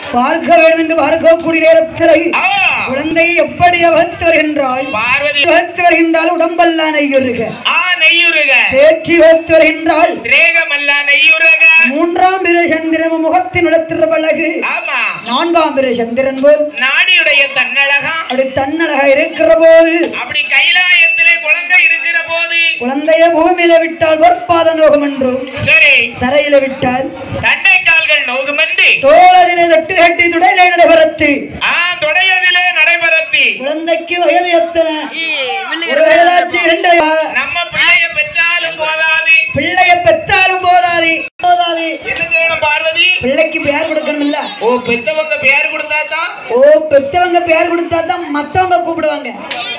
பார்க்க வேண்டும் என்று பார்க்கக்கூடிய நேரத்தில் ஆ, குழந்தை எப்படி அவத்து வருகின்றாள் பார்வதி அவத்து வருகின்றால் உடம்பெல்லாம் நெய்யுருக ஆ நெய்யுருக பேச்சு அவத்து வருகின்றாள் திரேகமல்ல நெய்யுருக மூன்றாம் பிற சந்திரன் முகத்தின் இடத்திற பழகு ஆமா நான்காம் பிற சந்திரன் போல் நாடியுடைய தன்னழகா அப்படி தன்னழகா இருக்கிற போது அப்படி கைலாயத்திலே குழந்தை இருக்கிற போது குழந்தைய பூமியில விட்டால் பொற்பாத நோகம் என்றும் சரி தரையில விட்டால் தண்டை கால்கள் நோகுமன்றி தோழரிலே தட்டு கட்டி துடையிலே நடைபெறத்து ஆ தொடையதிலே நடைபெறத்தி குழந்தைக்கு வயது எத்தனை ஒரு வயதாச்சு இரண்டு வயதா? நம்ம பிள்ளைய பெற்றாலும் போதாது பிள்ளைய பெற்றாலும் போதாது போதாது என்ன செய்யணும் பார்வதி பிள்ளைக்கு பேர் கொடுக்கணும் இல்ல ஓ பெத்தவங்க பேர் கொடுத்தாதான் ஓ பெத்தவங்க பேர் கொடுத்தா தான் மத்தவங்க கூப்பிடுவாங்க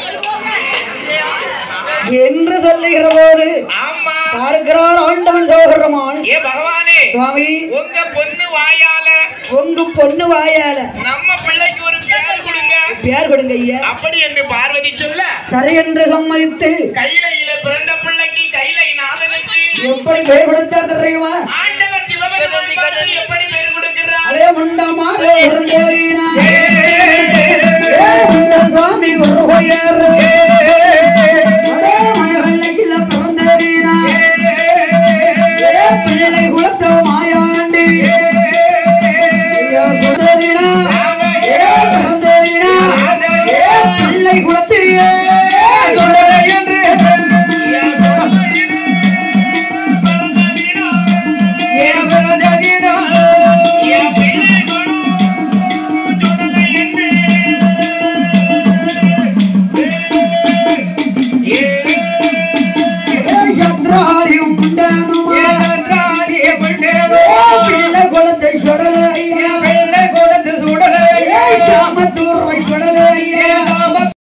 என்று சொல்லுகிற போது ஆமா பார்க்கிறார் ஆண்டவன் சோகரமான் ஏ பகவானே சுவாமி உங்க பொண்ணு வாயால உங்க பொண்ணு வாயால நம்ம பிள்ளைக்கு ஒரு பேர் கொடுங்க பேர் கொடுங்க ஐயா அப்படி என்று பார்வதி சொல்ல சரி என்று சம்மதித்து கைலையில பிறந்த பிள்ளைக்கு கைலை நாதனுக்கு எப்படி பேர் கொடுத்தார் தெரியுமா ஆண்டவர் சிவபெருமான் பார்த்து எப்படி பேர் கொடுக்கிறார் அடே முண்டமா சுவாமி ஒரு